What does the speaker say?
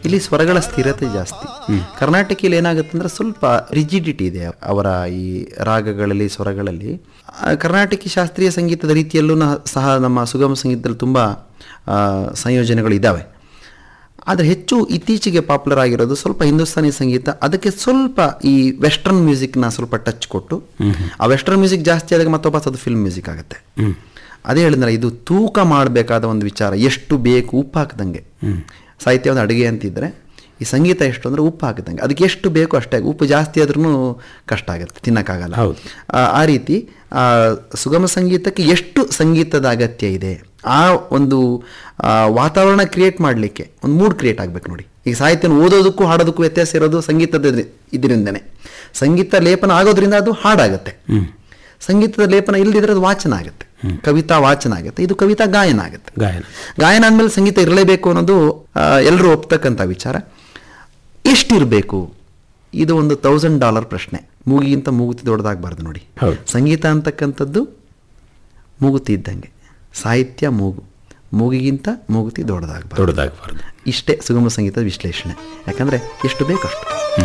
ಇಲ್ಲಿ ಸ್ವರಗಳ ಸ್ಥಿರತೆ ಜಾಸ್ತಿ ಕರ್ನಾಟಕಿಯಲ್ಲಿ ಏನಾಗುತ್ತೆ ಅಂದ್ರೆ ಸ್ವಲ್ಪ ರಿಜಿಡಿಟಿ ಇದೆ ಅವರ ಈ ರಾಗಗಳಲ್ಲಿ ಸ್ವರಗಳಲ್ಲಿ ಆ, ಕರ್ನಾಟಕಿ ಶಾಸ್ತ್ರೀಯ ಸಂಗೀತದ ರೀತಿಯಲ್ಲೂ ನ- ಸಹ ನಮ್ಮ ಸುಗಮ ಸಂಗೀತದಲ್ಲಿ ತುಂಬ ಆ, ಸಂಯೋಜನೆಗಳು ಇದ್ದಾವೆ ಆದರೆ ಹೆಚ್ಚು ಇತ್ತೀಚೆಗೆ ಪಾಪ್ಯುಲರ್ ಆಗಿರೋದು ಸ್ವಲ್ಪ ಹಿಂದೂಸ್ತಾನಿ ಸಂಗೀತ ಅದಕ್ಕೆ ಸ್ವಲ್ಪ ಈ ವೆಸ್ಟರ್ನ್ ಮ್ಯೂಸಿಕ್ನ ಸ್ವಲ್ಪ ಟಚ್ ಕೊಟ್ಟು ಆ ವೆಸ್ಟರ್ನ್ ಮ್ಯೂಸಿಕ್ ಜಾಸ್ತಿ ಆದಾಗ ಮತ್ತೊಬ್ಬ ಅದು ಫಿಲ್ಮ್ ಮ್ಯೂಸಿಕ್ ಆಗುತ್ತೆ ಅದೇ ಹೇಳಿದ್ರೆ ಇದು ತೂಕ ಮಾಡಬೇಕಾದ ಒಂದು ವಿಚಾರ ಎಷ್ಟು ಬೇಕು ಉಪ್ಪು ಹಾಕ್ದಂಗೆ ಸಾಹಿತ್ಯ ಒಂದು ಅಡುಗೆ ಅಂತಿದ್ರೆ ಈ ಸಂಗೀತ ಎಷ್ಟು ಅಂದರೆ ಉಪ್ಪು ಹಾಕಿದಂಗೆ ಅದಕ್ಕೆ ಎಷ್ಟು ಬೇಕು ಅಷ್ಟೇ ಉಪ್ಪು ಜಾಸ್ತಿ ಆದ್ರೂ ಕಷ್ಟ ಆಗುತ್ತೆ ತಿನ್ನಕ್ಕಾಗಲ್ಲ ಹೌದು. ಆ, ಆ ರೀತಿ ಆ, ಸುಗಮ ಸಂಗೀತಕ್ಕೆ ಎಷ್ಟು ಸಂಗೀತದ ಅಗತ್ಯ ಇದೆ ಆ ಒಂದು ಆ, ವಾತಾವರಣ ಕ್ರಿಯೇಟ್ ಮಾಡಲಿಕ್ಕೆ ಒಂದು ಮೂಡ್ ಕ್ರಿಯೇಟ್ ಆಗಬೇಕು ನೋಡಿ ಈಗ ಸಾಹಿತ್ಯನ ಓದೋದಕ್ಕೂ ಹಾಡೋದಕ್ಕೂ ವ್ಯತ್ಯಾಸ ಇರೋದು ಸಂಗೀತದ ಇದ್ರಿ- ಇದರಿಂದನೇ ಸಂಗೀತ ಲೇಪನ ಆಗೋದ್ರಿಂದ ಅದು ಹಾಡಾಗುತ್ತೆ ಸಂಗೀತದ ಲೇಪನ ಇಲ್ಲದಿದ್ರೆ ಅದು ವಾಚನ ಆಗುತ್ತೆ ಕವಿತಾ ವಾಚನ ಆಗುತ್ತೆ ಇದು ಕವಿತಾ ಗಾಯನ ಆಗುತ್ತೆ ಗಾಯನ ಗಾಯನ ಅಂದಮೇಲೆ ಸಂಗೀತ ಇರಲೇಬೇಕು ಅನ್ನೋದು ಎಲ್ಲರೂ ಒಪ್ತಕ್ಕಂಥ ವಿಚಾರ ಎಷ್ಟಿರಬೇಕು ಇದು ಒಂದು ತೌಸಂಡ್ ಡಾಲರ್ ಪ್ರಶ್ನೆ ಮೂಗಿಗಿಂತ ಮೂಗುತಿ ದೊಡ್ಡದಾಗಬಾರ್ದು ನೋಡಿ ಹೌದು. ಸಂಗೀತ ಅಂತಕ್ಕಂಥದ್ದು ಮೂಗುತಿ ಇದ್ದಂಗೆ ಸಾಹಿತ್ಯ ಮೂಗು ಮೂಗಿಗಿಂತ ಮೂಗುತಿ ದೊಡ್ಡದಾಗಬಾರ್ದು ದೊಡ್ಡದಾಗಬಾರ್ದು ಇಷ್ಟೇ ಸುಗಮ ಸಂಗೀತದ ವಿಶ್ಲೇಷಣೆ ಯಾಕಂದರೆ ಎಷ್ಟು ಬೇಕಷ್ಟು